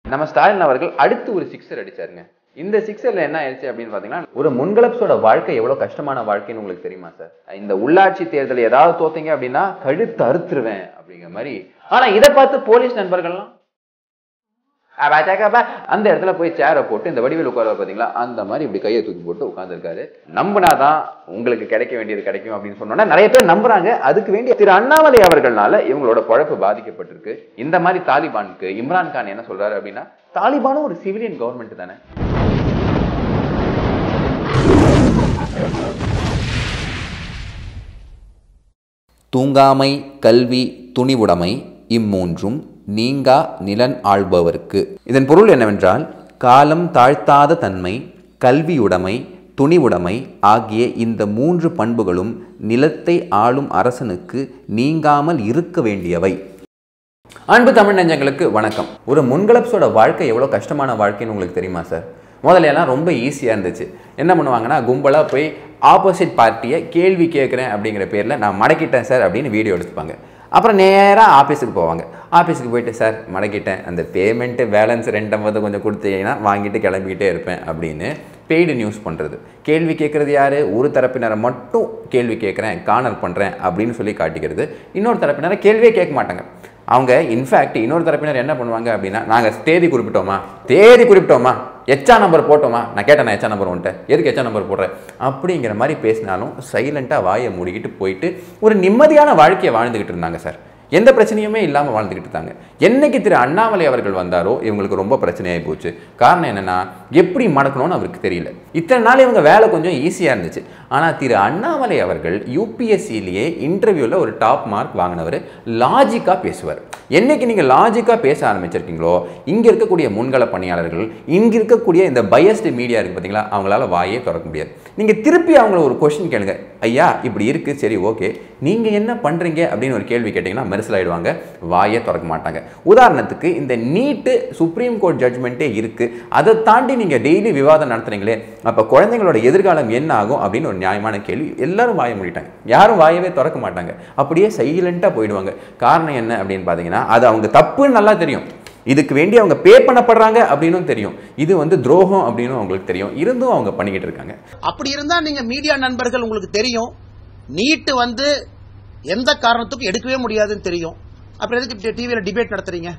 நம்ம ஸ்டாலின் அவர்கள் அடுத்து ஒரு சிக்ஸர் அடிச்சாருங்க இந்த சிக்ஸர்ல என்ன ஆயிடுச்சு அப்படின்னு பாத்தீங்கன்னா ஒரு முன்கலப்ஸோட வாழ்க்கை எவ்வளவு கஷ்டமான வாழ்க்கைன்னு உங்களுக்கு தெரியுமா சார் இந்த உள்ளாட்சி தேர்தல் ஏதாவது தோத்தீங்க அப்படின்னா கழுத்து அறுத்துருவேன் அப்படிங்கிற மாதிரி ஆனா இதை பார்த்து போலீஸ் நண்பர்கள்லாம் அப்பா, சக்க, அப்பா, அந்த இடத்துல போய் சேரை போட்டு இந்த வடிவில் உட்கார பாத்தீங்களா அந்த மாதிரி இப்படி கையை தூக்கி போட்டு உட்கார்ந்துருக்காரு நம்பினாதான் உங்களுக்கு கிடைக்க வேண்டியது கிடைக்கும் அப்படின்னு சொன்னோன்னா நிறைய பேர் நம்புறாங்க அதுக்கு வேண்டிய திரு அண்ணாமலை அவர்கள்னால இவங்களோட பொழப்பு பாதிக்கப்பட்டிருக்கு இந்த மாதிரி தாலிபானுக்கு இம்ரான் கான் என்ன சொல்றாரு அப்படின்னா தாலிபானும் ஒரு சிவிலியன் கவர்மெண்ட் தானே தூங்காமை கல்வி துணிவுடைமை இம்மூன்றும் நீங்கா நிலன் ஆள்பவர்க்கு இதன் பொருள் என்னவென்றால் காலம் தாழ்த்தாத தன்மை கல்வியுடைமை துணிவுடைமை ஆகிய இந்த மூன்று பண்புகளும் நிலத்தை ஆளும் அரசனுக்கு நீங்காமல் இருக்க வேண்டியவை அன்பு தமிழ் நெஞ்சங்களுக்கு வணக்கம் ஒரு முன்கலப்ஸோட வாழ்க்கை எவ்வளோ கஷ்டமான வாழ்க்கைன்னு உங்களுக்கு தெரியுமா சார் முதல்ல எல்லாம் ரொம்ப ஈஸியாக இருந்துச்சு என்ன பண்ணுவாங்கன்னா கும்பலாக போய் ஆப்போசிட் பார்ட்டியை கேள்வி கேட்குறேன் அப்படிங்கிற பேரில் நான் மடக்கிட்டேன் சார் அப்படின்னு வீடியோ எடுத்துப்பாங்க அப்புறம் நேராக ஆஃபீஸுக்கு போவாங்க ஆஃபீஸுக்கு போயிட்டு சார் மடக்கிட்டேன் அந்த பேமெண்ட்டு பேலன்ஸ் ரெண்டம்பது கொஞ்சம் கொடுத்தீங்கன்னா வாங்கிட்டு கிளம்பிக்கிட்டே இருப்பேன் அப்படின்னு பெய்டு நியூஸ் பண்ணுறது கேள்வி கேட்குறது யார் ஒரு தரப்பினரை மட்டும் கேள்வி கேட்குறேன் கார்னர் பண்ணுறேன் அப்படின்னு சொல்லி காட்டிக்கிறது இன்னொரு தரப்பினரை கேள்வியே கேட்க மாட்டாங்க அவங்க இன்ஃபேக்ட் இன்னொரு தரப்பினர் என்ன பண்ணுவாங்க அப்படின்னா நாங்கள் தேதி குறிப்பிட்டோமா தேதி குறிப்பிட்டோமா எச்சா நம்பர் போட்டோமா நான் கேட்டேன் நான் எச்சா நம்பர் வந்துட்டேன் எதுக்கு எச்சா நம்பர் போடுறேன் அப்படிங்கிற மாதிரி பேசினாலும் சைலண்ட்டாக வாயை மூடிக்கிட்டு போயிட்டு ஒரு நிம்மதியான வாழ்க்கையை வாழ்ந்துக்கிட்டு இருந்தாங்க சார் எந்த பிரச்சனையுமே இல்லாமல் வாழ்ந்துக்கிட்டு இருந்தாங்க என்னைக்கு திரு அண்ணாமலை அவர்கள் வந்தாரோ இவங்களுக்கு ரொம்ப பிரச்சனையாகி போச்சு காரணம் என்னன்னா எப்படி மடக்கணும்னு அவருக்கு தெரியல இத்தனை நாள் இவங்க வேலை கொஞ்சம் ஈஸியாக இருந்துச்சு ஆனால் திரு அண்ணாமலை அவர்கள் யூபிஎஸ்சிலேயே இன்டர்வியூவில் ஒரு டாப் மார்க் வாங்கினவர் லாஜிக்காக பேசுவார் என்னைக்கு நீங்கள் லாஜிக்காக பேச ஆரம்பிச்சிருக்கீங்களோ இங்கே இருக்கக்கூடிய முன்கள பணியாளர்கள் இங்கே இருக்கக்கூடிய இந்த பயஸ்டு மீடியா இருக்குது பார்த்தீங்களா அவங்களால வாயே திறக்க முடியாது நீங்கள் திருப்பி அவங்கள ஒரு கொஸ்டின் கேளுங்க ஐயா இப்படி இருக்குது சரி ஓகே நீங்கள் என்ன பண்ணுறீங்க அப்படின்னு ஒரு கேள்வி கேட்டிங்கன்னா மெரிசல் ஆயிடுவாங்க வாயே திறக்க மாட்டாங்க உதாரணத்துக்கு இந்த நீட்டு சுப்ரீம் கோர்ட் ஜட்மெண்ட்டே இருக்குது அதை தாண்டி நீங்கள் டெய்லி விவாதம் நடத்துறீங்களே அப்போ குழந்தைங்களோட எதிர்காலம் என்ன ஆகும் அப்படின்னு ஒரு நியாயமான கேள்வி எல்லாரும் வாய மூடிட்டாங்க யாரும் வாயவே திறக்க மாட்டாங்க அப்படியே சைலண்ட்டாக போயிடுவாங்க காரணம் என்ன அப்படின்னு பார்த்தீங்கன்னா அது அவங்க தப்புன்னு நல்லா தெரியும் இதுக்கு வேண்டி அவங்க பே பண்ணப்படுறாங்க அப்படின்னும் தெரியும் இது வந்து துரோகம் அப்படின்னு அவங்களுக்கு தெரியும் இருந்தும் அவங்க பண்ணிக்கிட்டு இருக்காங்க அப்படி இருந்தா நீங்க மீடியா நண்பர்கள் உங்களுக்கு தெரியும் நீட்டு வந்து எந்த காரணத்துக்கும் எடுக்கவே முடியாதுன்னு தெரியும் அப்புறம் எதுக்கு டிவியில டிபேட் நடத்துறீங்க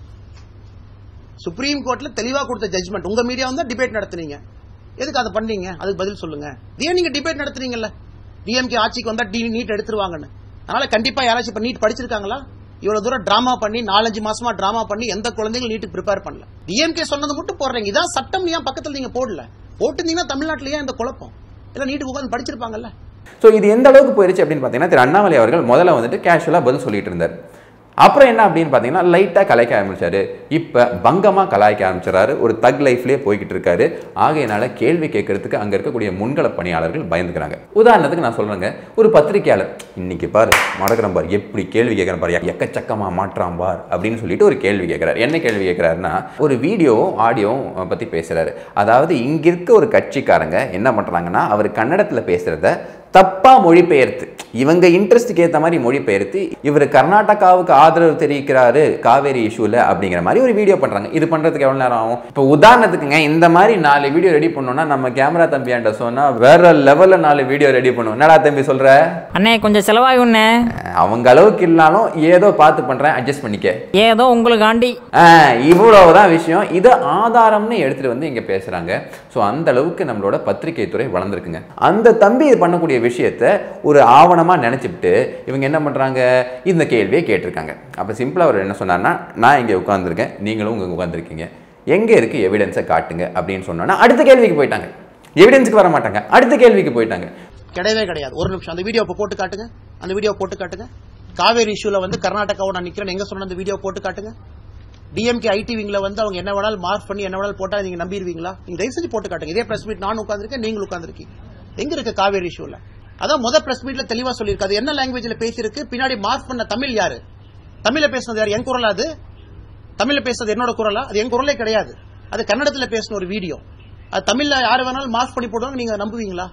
சுப்ரீம் கோர்ட்ல தெளிவா கொடுத்த ஜட்ஜ்மெண்ட் உங்க மீடியா வந்து டிபேட் நடத்துனீங்க எதுக்கு அதை பண்ணீங்க அதுக்கு பதில் சொல்லுங்க ஏன் நீங்க டிபேட் நடத்துறீங்கல்ல டிஎம்கே ஆட்சிக்கு வந்தா டி நீட் எடுத்துருவாங்கன்னு அதனால கண்டிப்பா யாராச்சும் இப்ப நீட் படிச்சிருக்காங்களா இவ்வளவு தூரம் டிராமா பண்ணி நாலஞ்சு மாசமா டிராமா பண்ணி எந்த குழந்தைங்களும் நீட்டுக்கு ப்ரிப்பேர் பண்ணல டிஎம்கே சொன்னது மட்டும் போடுறீங்க இதான் சட்டம் ஏன் பக்கத்துல நீங்க போடல போட்டிருந்தீங்கன்னா தமிழ்நாட்டுல ஏன் இந்த குழப்பம் இல்ல நீட்டுக்கு உட்காந்து படிச்சிருப்பாங்கல்ல ஸோ இது எந்த அளவுக்கு போயிருச்சு அப்படின்னு பார்த்தீங்கன்னா திரு அண்ணாமலை அவர்கள் முதல்ல வந்துட்டு கேஷுவலாக பதில் சொல்லிட்டு இருந்தார் அப்புறம் என்ன அப்படின்னு பார்த்தீங்கன்னா லைட்டாக கலாய்க்க ஆரம்பிச்சாரு இப்போ பங்கமாக கலாய்க்க ஆரம்பிச்சிடறாரு ஒரு தக் லைஃப்லேயே போய்கிட்டு இருக்காரு ஆகையினால கேள்வி கேட்கறதுக்கு அங்கே இருக்கக்கூடிய முன்கள பணியாளர்கள் பயந்துக்கிறாங்க உதாரணத்துக்கு நான் சொல்கிறேங்க ஒரு பத்திரிக்கையாளர் இன்னைக்கு பாரு மடக்கிறேன் பார் எப்படி கேள்வி கேட்குறேன் பாரு எக்கச்சக்கமாக மாற்றான் பார் அப்படின்னு சொல்லிட்டு ஒரு கேள்வி கேட்குறாரு என்ன கேள்வி கேட்குறாருன்னா ஒரு வீடியோவும் ஆடியோவும் பற்றி பேசுகிறாரு அதாவது இங்கே இருக்க ஒரு கட்சிக்காரங்க என்ன பண்ணுறாங்கன்னா அவர் கன்னடத்தில் பேசுகிறத தப்பா மொழிபெயர்த்து இவங்க இன்ட்ரெஸ்ட்டுக்கு ஏற்ற மாதிரி மொழிபெயர்த்து இவர் கர்நாடகாவுக்கு ஆதரவு தெரிவிக்கிறாரு காவேரி இஷ்யூல அப்படிங்கிற மாதிரி ஒரு வீடியோ பண்றாங்க இது பண்றதுக்கு எவ்வளவு நேரம் ஆகும் இப்போ உதாரணத்துக்குங்க இந்த மாதிரி நாலு வீடியோ ரெடி பண்ணோம்னா நம்ம கேமரா தம்பியாண்ட சொன்னா வேற லெவல்ல நாலு வீடியோ ரெடி பண்ணுவோம் என்னடா தம்பி சொல்ற அண்ணே கொஞ்சம் செலவாகுண்ணே அவங்க அளவுக்கு இல்லைனாலும் ஏதோ பார்த்து பண்றேன் அட்ஜஸ்ட் பண்ணிக்க ஏதோ உங்களுக்காண்டி ஆ, இவ்வளவுதான் விஷயம் இதை ஆதாரம்னு எடுத்துட்டு வந்து இங்க பேசுறாங்க ஸோ அந்த அளவுக்கு நம்மளோட பத்திரிகை துறை வளர்ந்துருக்குங்க அந்த தம்பி இது பண்ணக்கூடிய விஷயத்த ஒரு ஆவணமா நினைச்சுட்டு இவங்க என்ன பண்றாங்க இந்த கேள்வியை கேட்டிருக்காங்க அப்ப சிம்பிளா அவர் என்ன சொன்னார்னா நான் இங்க உட்கார்ந்திருக்கேன் நீங்களும் இங்க உட்கார்ந்திருக்கீங்க எங்க இருக்கு எவிடன்ஸை காட்டுங்க அப்படின்னு சொன்னோன்னா அடுத்த கேள்விக்கு போயிட்டாங்க எவிடன்ஸுக்கு வர மாட்டாங்க அடுத்த கேள்விக்கு போயிட்டாங்க கிடையவே கிடையாது ஒரு நிமிஷம் அந்த வீடியோ இப்ப போட்டு காட்டுங்க அந்த வீடியோ போட்டு காட்டுங்க காவேரி இஷ்யூல வந்து கர்நாடகாவோட நான் நிக்கிறேன் எங்க சொன்ன அந்த வீடியோ போட்டு காட்டுங்க டிஎம்கே ஐடி விங்ல வந்து அவங்க என்ன வேணாலும் மார்க் பண்ணி என்ன வேணாலும் போட்டா நீங்க நம்பிடுவீங்களா நீங்க தயவு செஞ்சு போட்டு காட்டுங்க இதே பிரஸ் மீட் நான் உட்காந்துருக்கேன் நீங்களும் உட்காந்துருக்கீங்க எங்க இருக்கு காவேரி இஷ்யூல அதான் முத பிரஸ் மீட்ல தெளிவா சொல்லியிருக்கு அது என்ன லாங்குவேஜ்ல பேசியிருக்கு பின்னாடி மார்க் பண்ண தமிழ் யாரு தமிழ்ல பேசுனது யார் என் குரலா அது தமிழ்ல பேசுறது என்னோட குரலா அது என் குரலே கிடையாது அது கன்னடத்துல பேசின ஒரு வீடியோ அது தமிழ்ல யாரு வேணாலும் மார்க் பண்ணி போடுவாங்க நீங்க நம்புவீங்களா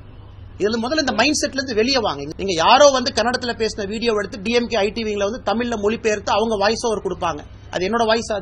இதுல முதல்ல இந்த மைண்ட் செட்ல இருந்து வெளியே வாங்க நீங்க யாரோ வந்து கன்னடத்துல பேசின வீடியோ எடுத்து டிஎம்கே ஐடிவிங்ல வந்து தமிழ்ல மொழிபெயர்த்து அவங்க வாய்ஸ் ஓவர் கொடுப்பாங்க அது என்னோட வாய்ஸ் அது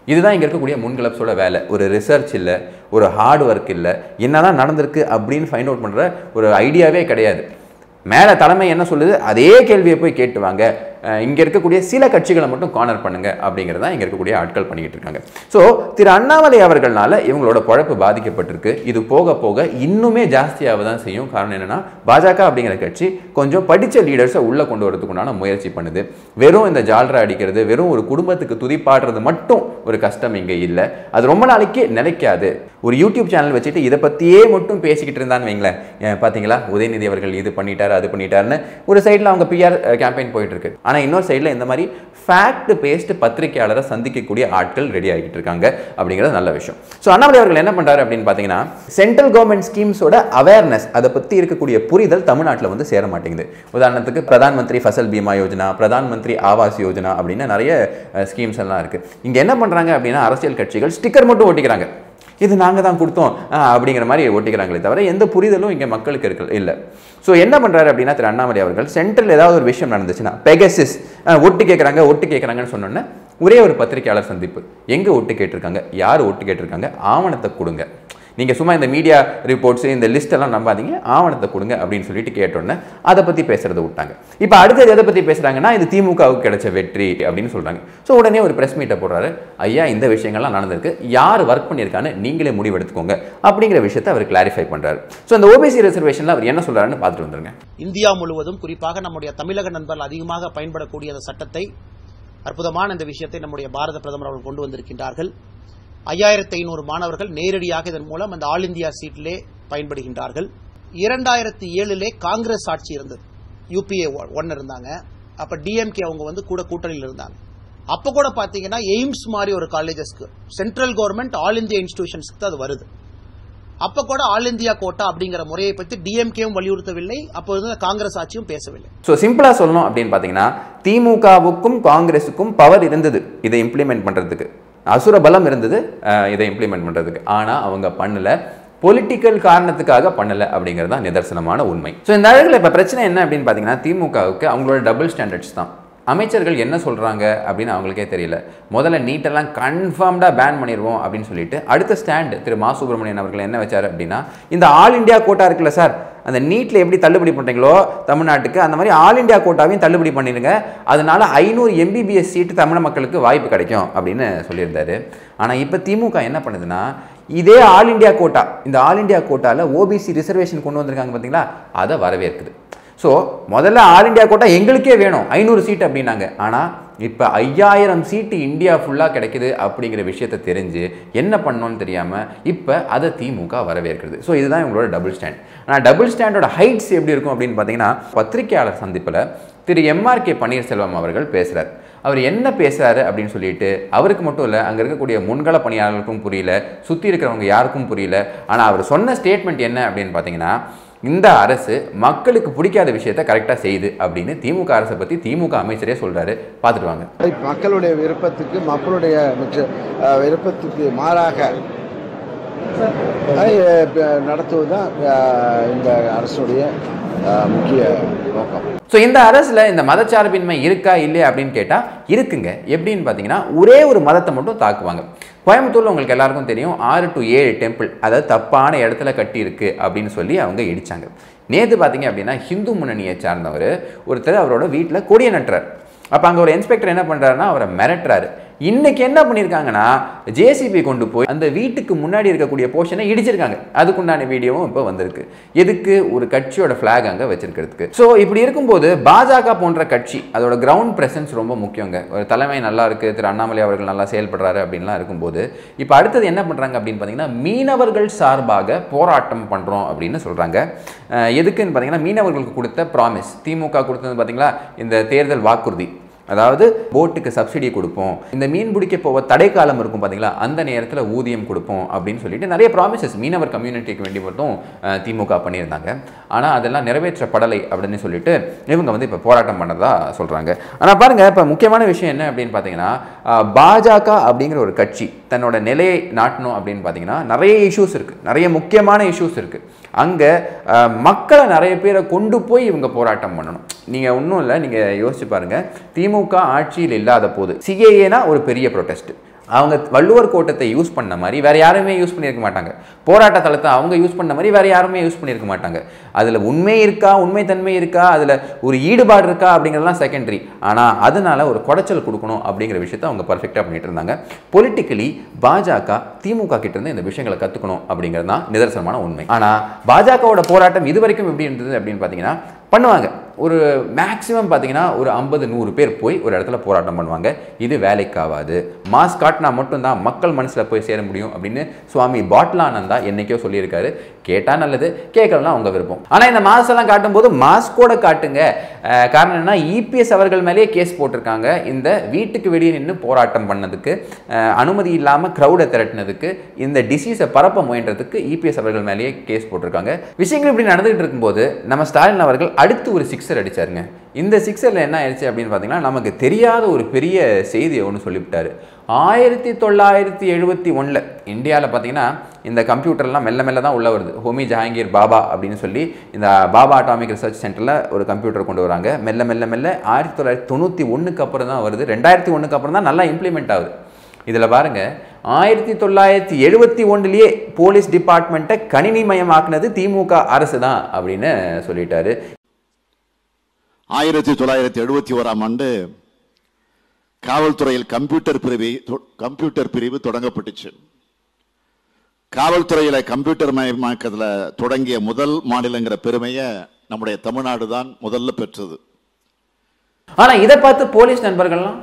இதுதான் இங்கே இருக்கக்கூடிய முன்கிளப்ஸோட வேலை ஒரு ரிசர்ச் இல்லை ஒரு ஹார்ட் ஒர்க் இல்லை என்னதான் நடந்திருக்கு அப்படின்னு ஃபைண்ட் அவுட் பண்ணுற ஒரு ஐடியாவே கிடையாது மேலே தலைமை என்ன சொல்லுது அதே கேள்வியை போய் கேட்டு வாங்க அஹ் இங்க இருக்கக்கூடிய சில கட்சிகளை மட்டும் கார்னர் பண்ணுங்க அப்படிங்கிறது தான் இங்க இருக்கக்கூடிய ஆட்கள் பண்ணிக்கிட்டு இருக்காங்க ஸோ திரு அண்ணாமலை அவர்கள்னால இவங்களோட பொழப்பு பாதிக்கப்பட்டிருக்கு இது போக போக இன்னுமே ஜாஸ்தியாக தான் செய்யும் காரணம் என்னன்னா பாஜக அப்படிங்கிற கட்சி கொஞ்சம் படிச்ச லீடர்ஸை உள்ள கொண்டு வரதுக்குண்டான முயற்சி பண்ணுது வெறும் இந்த ஜால்ரா அடிக்கிறது வெறும் ஒரு குடும்பத்துக்கு துதிப்பாடுறது மட்டும் ஒரு கஷ்டம் இங்க இல்லை அது ரொம்ப நாளைக்கு நிலைக்காது ஒரு யூடியூப் சேனல் வச்சுட்டு இதை பற்றியே மட்டும் பேசிக்கிட்டு இருந்தான்னு வைங்களேன் ஏன் பார்த்தீங்களா உதயநிதி அவர்கள் இது பண்ணிட்டாரு அது பண்ணிட்டாருன்னு ஒரு சைடில் அவங்க பிஆர் கேம்பெயின் போயிட்டு இருக்கு ஆனால் இன்னொரு சைடில் இந்த மாதிரி ஃபேக்ட் பேஸ்ட் பத்திரிகையாளரை சந்திக்கக்கூடிய ஆட்கள் ரெடி ஆகிட்டு இருக்காங்க அப்படிங்கிறது நல்ல விஷயம் ஸோ அண்ணாமலை அவர்கள் என்ன பண்றாரு அப்படின்னு பார்த்தீங்கன்னா சென்ட்ரல் கவர்மெண்ட் ஸ்கீம்ஸோட அவேர்னஸ் அதை பற்றி இருக்கக்கூடிய புரிதல் தமிழ்நாட்டில் வந்து சேர மாட்டேங்குது உதாரணத்துக்கு பிரதான் மந்திரி ஃபசல் பீமா யோஜனா பிரதான் மந்திரி ஆவாஸ் யோஜனா அப்படின்னு நிறைய ஸ்கீம்ஸ் எல்லாம் இருக்கு இங்கே என்ன பண்றாங்க அப்படின்னா அரசியல் கட்சிகள் ஸ்டிக்கர் மட்டும் ஒட்டிக்கிறாங்க இது நாங்கள் தான் கொடுத்தோம் ஆஹ், அப்படிங்கிற மாதிரி ஒட்டிக்கிறாங்களே தவிர எந்த புரிதலும் இங்கே மக்களுக்கு இருக்கு இல்லை ஸோ என்ன பண்ணுறாரு அப்படின்னா திரு அண்ணாமலை அவர்கள் சென்ட்ரல் ஏதாவது ஒரு விஷயம் நடந்துச்சுன்னா பெகசிஸ் ஒட்டு கேட்குறாங்க ஒட்டு கேட்குறாங்கன்னு சொன்னோன்னே ஒரே ஒரு பத்திரிக்கையாளர் சந்திப்பு எங்கே ஒட்டு கேட்டிருக்காங்க யார் ஒட்டு கேட்டிருக்காங்க ஆவணத்தை கொடுங்க நீங்கள் சும்மா இந்த மீடியா ரிப்போர்ட்ஸ் இந்த லிஸ்ட் எல்லாம் நம்பாதீங்க ஆவணத்தை கொடுங்க அப்படின்னு சொல்லிட்டு கேட்டோன்னே அதை பற்றி பேசுறதை விட்டாங்க இப்போ அடுத்தது எதை பற்றி பேசுகிறாங்கன்னா இது திமுகவுக்கு கிடைச்ச வெற்றி அப்படின்னு சொல்கிறாங்க ஸோ உடனே ஒரு ப்ரெஸ் மீட்டை போடுறாரு ஐயா இந்த விஷயங்கள்லாம் நடந்திருக்கு யார் ஒர்க் பண்ணியிருக்கான்னு நீங்களே முடிவெடுத்துக்கோங்க அப்படிங்கிற விஷயத்தை அவர் கிளாரிஃபை பண்ணுறாரு ஸோ அந்த ஓபிசி ரிசர்வேஷனில் அவர் என்ன சொல்கிறாருன்னு பார்த்துட்டு வந்துருங்க இந்தியா முழுவதும் குறிப்பாக நம்முடைய தமிழக நண்பர்கள் அதிகமாக பயன்படக்கூடிய அந்த சட்டத்தை அற்புதமான இந்த விஷயத்தை நம்முடைய பாரத பிரதமர் அவர்கள் கொண்டு வந்திருக்கின்றார்கள் ஐயாயிரத்தி ஐநூறு மாணவர்கள் நேரடியாக இதன் மூலம் அந்த ஆல் இந்தியா சீட்டிலே பயன்படுகின்றார்கள் இரண்டாயிரத்தி ஏழிலே காங்கிரஸ் ஆட்சி இருந்தது யூபிஏ ஒன் இருந்தாங்க அப்ப டிஎம்கே அவங்க வந்து கூட கூட்டணியில் இருந்தாங்க அப்ப கூட பாத்தீங்கன்னா எய்ம்ஸ் மாதிரி ஒரு காலேஜஸ்க்கு சென்ட்ரல் கவர்மெண்ட் ஆல் இந்தியா இன்ஸ்டிடியூஷன்ஸ்க்கு தான் அது வருது அப்ப கூட ஆல் இந்தியா கோட்டா அப்படிங்கிற முறையை பற்றி டிஎம்கேவும் வலியுறுத்தவில்லை அப்போ இருந்த காங்கிரஸ் ஆட்சியும் பேசவில்லை ஸோ சிம்பிளாக சொல்லணும் அப்படின்னு பார்த்தீங்கன்னா திமுகவுக்கும் காங்கிரஸுக்கும் பவர் இருந்தது இதை இம்ப்ளிமெண்ட் பண்ணுறதுக்கு அசுர பலம் இருந்தது அஹ், இதை இம்ப்ளிமெண்ட் பண்ணுறதுக்கு ஆனால் அவங்க பண்ணல பொலிட்டிக்கல் காரணத்துக்காக பண்ணல அப்படிங்கிறது தான் நிதர்சனமான உண்மை ஸோ இந்த அழகில் இப்போ பிரச்சனை என்ன அப்படின்னு பார்த்தீங்கன்னா திமுகவுக்கு அவங்களோட டபுள் ஸ்டாண்டர்ட்ஸ் தான் அமைச்சர்கள் என்ன சொல்கிறாங்க அப்படின்னு அவங்களுக்கே தெரியல முதல்ல நீட்டெல்லாம் கன்ஃபார்ம்டாக பேன் பண்ணிடுவோம் அப்படின்னு சொல்லிட்டு அடுத்த ஸ்டாண்ட் திரு மா சுப்பிரமணியன் அவர்கள் என்ன வச்சார் அப்படின்னா இந்த ஆல் இந்தியா கோட்டா இருக்குல்ல சார் அந்த நீட்டில் எப்படி தள்ளுபடி பண்ணுறீங்களோ தமிழ்நாட்டுக்கு அந்த மாதிரி ஆல் இந்தியா கோட்டாவையும் தள்ளுபடி பண்ணிடுங்க அதனால ஐநூறு எம்பிபிஎஸ் சீட்டு தமிழ் மக்களுக்கு வாய்ப்பு கிடைக்கும் அப்படின்னு சொல்லியிருந்தாரு ஆனால் இப்போ திமுக என்ன பண்ணுதுன்னா இதே ஆல் இந்தியா கோட்டா இந்த ஆல் இந்தியா கோட்டாவில் ஓபிசி ரிசர்வேஷன் கொண்டு வந்திருக்காங்க பார்த்தீங்களா அதை வரவேற்குது ஸோ முதல்ல ஆல் இந்தியா கோட்டா எங்களுக்கே வேணும் ஐநூறு சீட் அப்படின்னாங்க ஆனால் இப்போ ஐயாயிரம் சீட்டு இந்தியா ஃபுல்லாக கிடைக்குது அப்படிங்கிற விஷயத்தை தெரிஞ்சு என்ன பண்ணணும்னு தெரியாமல் இப்போ அதை திமுக வரவேற்கிறது ஸோ இதுதான் இவங்களோட டபுள் ஸ்டாண்ட் ஆனால் டபுள் ஸ்டாண்டோட ஹைட்ஸ் எப்படி இருக்கும் அப்படின்னு பார்த்தீங்கன்னா பத்திரிகையாளர் சந்திப்பில் திரு எம்ஆர்கே பன்னீர்செல்வம் அவர்கள் பேசுகிறார் அவர் என்ன பேசுறாரு அப்படின்னு சொல்லிட்டு அவருக்கு மட்டும் இல்லை அங்கே இருக்கக்கூடிய முன்கள பணியாளர்களுக்கும் புரியல சுற்றி இருக்கிறவங்க யாருக்கும் புரியல ஆனால் அவர் சொன்ன ஸ்டேட்மெண்ட் என்ன அப்படின்னு பார்த்தீங்கன்னா இந்த அரசு மக்களுக்கு பிடிக்காத விஷயத்த கரெக்டாக செய்யுது அப்படின்னு திமுக அரசை பற்றி திமுக அமைச்சரே சொல்றாரு பார்த்துட்டு வாங்க மக்களுடைய விருப்பத்துக்கு மக்களுடைய மிச்ச- அஹ், விருப்பத்துக்கு மாறாக அஹ், ப- நடத்துவதுதான் அஹ், இந்த அரசுடைய அஹ், முக்கிய நோக்கம் ஸோ இந்த அரசில் இந்த மதச்சார்பின்மை இருக்கா இல்லையா அப்படின்னு கேட்டால் இருக்குங்க எப்படின்னு பார்த்தீங்கன்னா ஒரே ஒரு மதத்தை மட்டும் தாக்குவாங்க கோயம்புத்தூரில் உங்களுக்கு எல்லாருக்கும் தெரியும் ஆறு டு ஏழு டெம்பிள் அதாவது தப்பான இடத்துல கட்டியிருக்கு அப்படின்னு சொல்லி அவங்க இடிச்சாங்க நேற்று பார்த்தீங்க அப்படின்னா ஹிந்து முன்னணியை சார்ந்தவர் ஒருத்தர் அவரோட வீட்டில் கொடியை நட்டுறார் அப்போ அங்கே ஒரு இன்ஸ்பெக்டர் என்ன பண்ணுறாருன்னா அவரை மிரட்டுறாரு இன்னைக்கு என்ன பண்ணியிருக்காங்கன்னா ஜேசிபி கொண்டு போய் அந்த வீட்டுக்கு முன்னாடி இருக்கக்கூடிய போர்ஷனை இடிச்சிருக்காங்க அதுக்குண்டான வீடியோவும் இப்போ வந்திருக்கு எதுக்கு ஒரு கட்சியோட ஃப்ளாக் அங்கே வச்சிருக்கிறதுக்கு ஸோ இப்படி இருக்கும்போது பாஜக போன்ற கட்சி அதோட கிரவுண்ட் பிரசன்ஸ் ரொம்ப முக்கியங்க ஒரு தலைமை நல்லா இருக்கு திரு அண்ணாமலை அவர்கள் நல்லா செயல்படுறாரு அப்படின்லாம் இருக்கும்போது இப்போ அடுத்தது என்ன பண்ணுறாங்க அப்படின்னு பார்த்தீங்கன்னா மீனவர்கள் சார்பாக போராட்டம் பண்ணுறோம் அப்படின்னு சொல்கிறாங்க எதுக்குன்னு பார்த்தீங்கன்னா மீனவர்களுக்கு கொடுத்த ப்ராமிஸ் திமுக கொடுத்தது பார்த்தீங்களா இந்த தேர்தல் வாக்குறுதி அதாவது போட்டுக்கு சப்சிடி கொடுப்போம் இந்த மீன் பிடிக்க போக தடை காலம் இருக்கும் பார்த்தீங்களா அந்த நேரத்தில் ஊதியம் கொடுப்போம் அப்படின்னு சொல்லிட்டு நிறைய ப்ராமிசஸ் மீனவர் கம்யூனிட்டிக்கு வேண்டி மட்டும் அஹ், திமுக பண்ணியிருந்தாங்க ஆனால் அதெல்லாம் நிறைவேற்றப்படலை அப்படின்னு சொல்லிட்டு இவங்க வந்து இப்போ போராட்டம் பண்ணதா சொல்கிறாங்க ஆனால் பாருங்க இப்போ முக்கியமான விஷயம் என்ன அப்படின்னு பார்த்தீங்கன்னா அஹ், பாஜக அப்படிங்கிற ஒரு கட்சி தன்னோட நிலையை நாட்டணும் அப்படின்னு பார்த்தீங்கன்னா நிறைய இஷ்யூஸ் இருக்குது நிறைய முக்கியமான இஷ்யூஸ் இருக்குது அங்கே மக்களை நிறைய பேரை கொண்டு போய் இவங்க போராட்டம் பண்ணணும் நீங்கள் ஒன்றும் இல்லை நீங்கள் யோசிச்சு பாருங்கள் திமுக ஆட்சியில் இல்லாத போது சிஏஏனா ஒரு பெரிய ப்ரொடெஸ்ட் அவங்க வள்ளுவர் கோட்டத்தை யூஸ் பண்ண மாதிரி வேற யாருமே யூஸ் பண்ணியிருக்க மாட்டாங்க போராட்ட தளத்தை அவங்க யூஸ் பண்ண மாதிரி வேற யாருமே யூஸ் பண்ணியிருக்க மாட்டாங்க அதில் உண்மை இருக்கா உண்மை தன்மை இருக்கா அதில் ஒரு ஈடுபாடு இருக்கா அப்படிங்கிறதெல்லாம் செகண்டரி ஆனால் அதனால ஒரு குடைச்சல் கொடுக்கணும் அப்படிங்கிற விஷயத்த அவங்க பர்ஃபெக்டாக பண்ணிட்டு இருந்தாங்க பொலிட்டிக்கலி பாஜக திமுக கிட்ட இருந்து இந்த விஷயங்களை கற்றுக்கணும் அப்படிங்கிறது தான் நிதர்சனமான உண்மை ஆனால் பாஜகவோட போராட்டம் இது வரைக்கும் எப்படி இருந்தது அப்படின்னு பார்த்தீங்கன்னா பண்ணுவாங்க ஒரு மேக்ஸிமம் பார்த்தீங்கன்னா ஒரு ஐம்பது நூறு பேர் போய் ஒரு இடத்துல போராட்டம் பண்ணுவாங்க இது வேலைக்காகாது மாஸ் காட்டினா மட்டும்தான் மக்கள் மனசில் போய் சேர முடியும் அப்படின்னு சுவாமி பாட்லானந்தா என்னைக்கோ சொல்லியிருக்காரு கேட்டால் நல்லது கேட்கலாம் அவங்க விருப்பம் ஆனால் இந்த மாஸ் எல்லாம் காட்டும்போது மாஸ்கோட காட்டுங்க அஹ் காரணம் என்ன இபிஎஸ் அவர்கள் மேலேயே கேஸ் போட்டிருக்காங்க இந்த வீட்டுக்கு வெளியே நின்று போராட்டம் பண்ணதுக்கு அஹ் அனுமதி இல்லாமல் க்ரௌடை திரட்டினதுக்கு இந்த டிசீஸை பரப்ப முயன்றதுக்கு இபிஎஸ் அவர்கள் மேலேயே கேஸ் போட்டிருக்காங்க விஷயங்கள் இப்படி நடந்துகிட்டு இருக்கும்போது நம்ம ஸ்டாலின் அவர்கள் அடுத்து ஒரு சிக்ஸர் அடிச்சாருங்க இந்த சிக்ஸரில் என்ன ஆயிடுச்சு அப்படின்னு பார்த்தீங்கன்னா நமக்கு தெரியாத ஒரு பெரிய செய்தியை ஒன்று சொல்லிவிட்டாரு ஆயிரத்தி தொள்ளாயிரத்தி எழுபத்தி ஒன்றில் இந்தியாவில் பார்த்தீங்கன்னா இந்த கம்ப்யூட்டர்லாம் மெல்ல மெல்ல தான் உள்ள வருது ஹோமி ஜஹாங்கீர் பாபா அப்படின்னு சொல்லி இந்த பாபா அட்டாமிக் ரிசர்ச் சென்டரில் ஒரு கம்ப்யூட்டர் கொண்டு வராங்க மெல்ல மெல்ல மெல்ல ஆயிரத்தி தொள்ளாயிரத்தி தொண்ணூற்றி ஒன்றுக்கு அப்புறம் தான் வருது ரெண்டாயிரத்தி ஒன்றுக்கு அப்புறம் தான் நல்லா இம்ப்ளிமெண்ட் ஆகுது இதில் பாருங்க ஆயிரத்தி தொள்ளாயிரத்தி எழுபத்தி ஒன்றுலேயே போலீஸ் டிபார்ட்மெண்ட்டை கணினிமயமாக்குனது திமுக அரசு தான் அப்படின்னு சொல்லிட்டாரு ஆயிரத்தி தொள்ளாயிரத்தி எழுபத்தி ஓராம் ஆண்டு காவல்துறையில் கம்ப்யூட்டர் பிரிவு கம்ப்யூட்டர் பிரிவு தொடங்கப்பட்டுச்சு காவல்துறையில கம்ப்யூட்டர் மயமாக்கத்துல தொடங்கிய முதல் மாநிலங்கிற பெருமையை நம்முடைய தமிழ்நாடு தான் முதல்ல பெற்றது ஆனால் இதை பார்த்து போலீஸ் நண்பர்கள்லாம்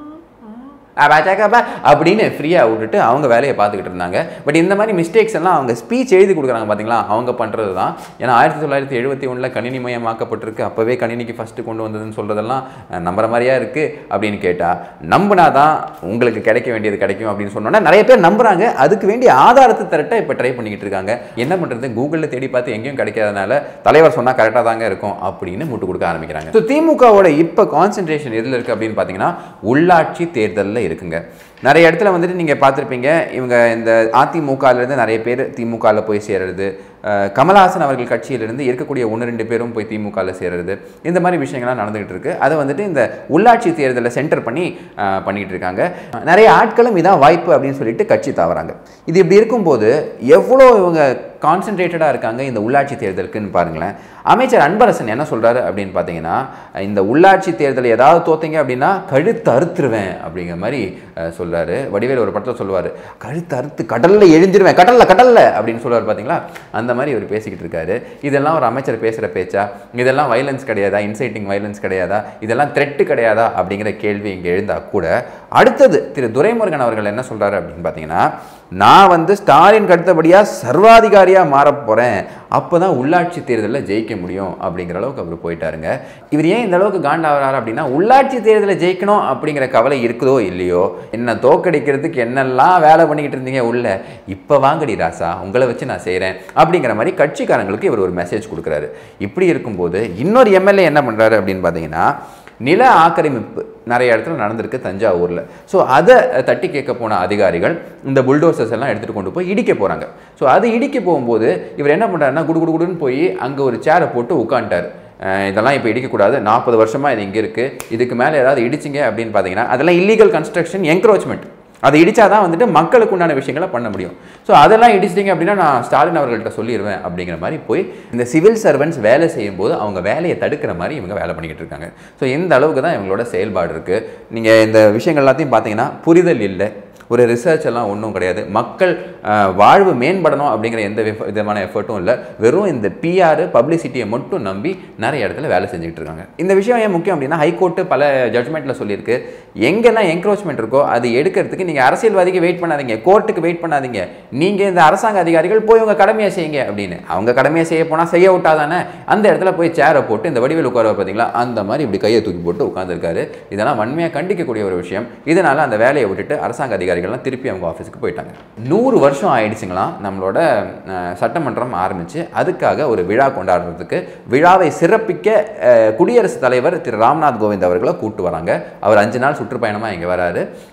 அபாச்சாக்காபா அப்படின்னு ஃப்ரீயாக விட்டுட்டு அவங்க வேலையை பார்த்துக்கிட்டு இருந்தாங்க பட் இந்த மாதிரி மிஸ்டேக்ஸ் எல்லாம் அவங்க ஸ்பீச் எழுதி கொடுக்குறாங்க பார்த்தீங்களா அவங்க பண்ணுறது தான் ஏன்னா ஆயிரத்தி தொள்ளாயிரத்தி எழுபத்தி ஒன்றில் கணினிமயமாக்கப்பட்டிருக்கு அப்போவே கணினிக்கு ஃபஸ்ட்டு கொண்டு வந்ததுன்னு சொல்கிறதெல்லாம் அஹ், நம்புற மாதிரியா இருக்குது அப்படின்னு கேட்டால் நம்பினா தான் உங்களுக்கு கிடைக்க வேண்டியது கிடைக்கும் அப்படின்னு சொன்னோன்னா நிறைய பேர் நம்புறாங்க அதுக்கு வேண்டிய ஆதாரத்தை திரட்ட இப்போ ட்ரை பண்ணிக்கிட்டு இருக்காங்க என்ன பண்ணுறது கூகுளில் தேடி பார்த்து எங்கேயும் கிடைக்காதனால தலைவர் சொன்னால் கரெக்டாக தாங்க இருக்கும் அப்படின்னு முட்டு கொடுக்க ஆரம்பிக்கிறாங்க ஸோ திமுகவோட இப்போ கான்சென்ட்ரேஷன் எதில் இருக்குது அப்படின்னு பார்த்தீங்கன்னா உள்ளாட்சி தேர்தலில் இருக்குங்க நிறைய இடத்துல வந்துட்டு நீங்கள் பார்த்துருப்பீங்க இவங்க இந்த அதிமுகலேருந்து நிறைய பேர் திமுகவில் போய் சேர்றது அஹ், கமலஹாசன் அவர்கள் கட்சியிலிருந்து இருக்கக்கூடிய ஒன்று ரெண்டு பேரும் போய் திமுகவில் சேர்றது இந்த மாதிரி விஷயங்கள்லாம் நடந்துகிட்டு இருக்கு அதை வந்துட்டு இந்த உள்ளாட்சி தேர்தலை சென்டர் பண்ணி அஹ், பண்ணிக்கிட்டு இருக்காங்க நிறைய ஆட்களும் இதான் வாய்ப்பு அப்படின்னு சொல்லிட்டு கட்சி தாவறாங்க இது இப்படி இருக்கும்போது எவ்வளோ இவங்க கான்சென்ட்ரேட்டடாக இருக்காங்க இந்த உள்ளாட்சி தேர்தலுக்குன்னு பாருங்களேன் அமைச்சர் அன்பரசன் என்ன சொல்றாரு அப்படின்னு பார்த்தீங்கன்னா இந்த உள்ளாட்சி தேர்தல் ஏதாவது தோத்தீங்க அப்படின்னா கழுத்து அறுத்துருவேன் அப்படிங்கிற மாதிரி அஹ், சொல்றாரு வடிவேல் ஒரு படத்தில் சொல்லுவார் கழுத்து அறுத்து கடல்ல எழுந்திருவேன் கடல்ல கடல்ல அப்படின்னு சொல்லுவார் பார்த்தீங்களா அந்த மாதிரி இவர் பேசிக்கிட்டு இருக்காரு இதெல்லாம் ஒரு அமைச்சர் பேசுகிற பேச்சா இதெல்லாம் வைலன்ஸ் கிடையாதா இன்சைட்டிங் வைலன்ஸ் கிடையாதா இதெல்லாம் த்ரெட்டு கிடையாதா அப்படிங்கிற கேள்வி இங்கே எழுந்தா கூட அடுத்தது திரு துரைமுருகன் அவர்கள் என்ன சொல்றாரு அப்படின்னு பார்த்தீங்கன்னா நான் வந்து ஸ்டாலின் அடுத்தபடியாக சர்வாதிகாரியாக மாறப் போகிறேன் அப்போ தான் உள்ளாட்சி தேர்தலில் ஜெயிக்க முடியும் அப்படிங்கிற அளவுக்கு அவர் போயிட்டாருங்க இவர் ஏன் இந்த அளவுக்கு காண்டாகிறாரு அப்படின்னா உள்ளாட்சி தேர்தலில் ஜெயிக்கணும் அப்படிங்கிற கவலை இருக்குதோ இல்லையோ என்ன தோக்கடிக்கிறதுக்கு என்னெல்லாம் வேலை பண்ணிக்கிட்டு இருந்தீங்க உள்ள இப்போ வாங்கடி ராசா உங்களை வச்சு நான் செய்கிறேன் அப்படிங்கிற மாதிரி கட்சிக்காரங்களுக்கு இவர் ஒரு மெசேஜ் கொடுக்குறாரு இப்படி இருக்கும்போது இன்னொரு எம்எல்ஏ என்ன பண்ணுறாரு அப்படின்னு பார்த்தீங்கன்னா நில ஆக்கிரமிப்பு நிறைய இடத்துல நடந்திருக்கு தஞ்சாவூரில் ஸோ அதை தட்டி கேட்க போன அதிகாரிகள் இந்த புல்டோசர்ஸ் எல்லாம் எடுத்துகிட்டு கொண்டு போய் இடிக்க போகிறாங்க ஸோ அது இடிக்க போகும்போது இவர் என்ன பண்ணுறாருன்னா குடு குடு குடுன்னு போய் அங்கே ஒரு சேரை போட்டு உட்காந்துட்டார் இதெல்லாம் இப்போ இடிக்கக்கூடாது நாற்பது வருஷமாக இது இங்கே இருக்குது இதுக்கு மேலே ஏதாவது இடிச்சிங்க அப்படின்னு பார்த்தீங்கன்னா அதெல்லாம் இல்லீகல் கன்ஸ்ட்ரக்ஷன் என்க்ரோச்மெண்ட் அதை இடிச்சாதான் வந்துட்டு மக்களுக்கு உண்டான விஷயங்களை பண்ண முடியும் ஸோ அதெல்லாம் இடிச்சிட்டிங்க அப்படின்னா நான் ஸ்டாலின் அவர்கள்ட்ட சொல்லிடுவேன் அப்படிங்கிற மாதிரி போய் இந்த சிவில் சர்வன்ட்ஸ் வேலை செய்யும்போது அவங்க வேலையை தடுக்கிற மாதிரி இவங்க வேலை பண்ணிக்கிட்டு இருக்காங்க ஸோ இந்த அளவுக்கு தான் இவங்களோட செயல்பாடு இருக்குது நீங்கள் இந்த விஷயங்கள் எல்லாத்தையும் பார்த்தீங்கன்னா புரிதல் இல்லை ஒரு ரிசர்ச் எல்லாம் ஒன்றும் கிடையாது மக்கள் அஹ், வாழ்வு மேம்படணும் அப்படிங்கிற எந்த விஃப- விதமான எஃபர்ட்டும் இல்லை வெறும் இந்த பிஆர் பப்ளிசிட்டியை மட்டும் நம்பி நிறைய இடத்துல வேலை செஞ்சுக்கிட்டு இருக்காங்க இந்த விஷயம் ஏன் முக்கியம் அப்படின்னா ஹைகோர்ட்டு பல ஜட்மெண்ட்டில் சொல்லியிருக்கு எங்கெல்லாம் என்க்ரோச்மெண்ட் இருக்கோ அது எடுக்கிறதுக்கு நீங்கள் அரசியல்வாதிக்கு வெயிட் பண்ணாதீங்க கோர்ட்டுக்கு வெயிட் பண்ணாதீங்க நீங்கள் இந்த அரசாங்க அதிகாரிகள் போய் உங்கள் கடமையை செய்யுங்க அப்படின்னு அவங்க கடமையை செய்ய போனால் செய்ய விட்டாதானே அந்த இடத்துல போய் சேரை போட்டு இந்த வடிவில் உட்கார பார்த்தீங்களா அந்த மாதிரி இப்படி கையை தூக்கி போட்டு உட்காந்துருக்காரு இதெல்லாம் வன்மையாக கண்டிக்கக்கூடிய ஒரு விஷயம் இதனால அந்த வேலையை விட்டுட்டு அரசாங்க அதிகாரிகள்லாம் திருப்பி அவங்க ஆஃபீஸுக்கு போயிட்டாங்க நூறு வருஷம் ஆயிடுச்சுங்களாம் நம்மளோட அஹ், சட்டமன்றம் ஆரம்பிச்சு அதுக்காக ஒரு விழா கொண்டாடுறதுக்கு விழாவை சிறப்பிக்க அஹ், குடியரசுத் தலைவர் திரு ராம்நாத் கோவிந்த் அவர்களை கூட்டு வராங்க அவர் அஞ்சு நாள் சுற்றுப்பயணமாக இங்கே வராரு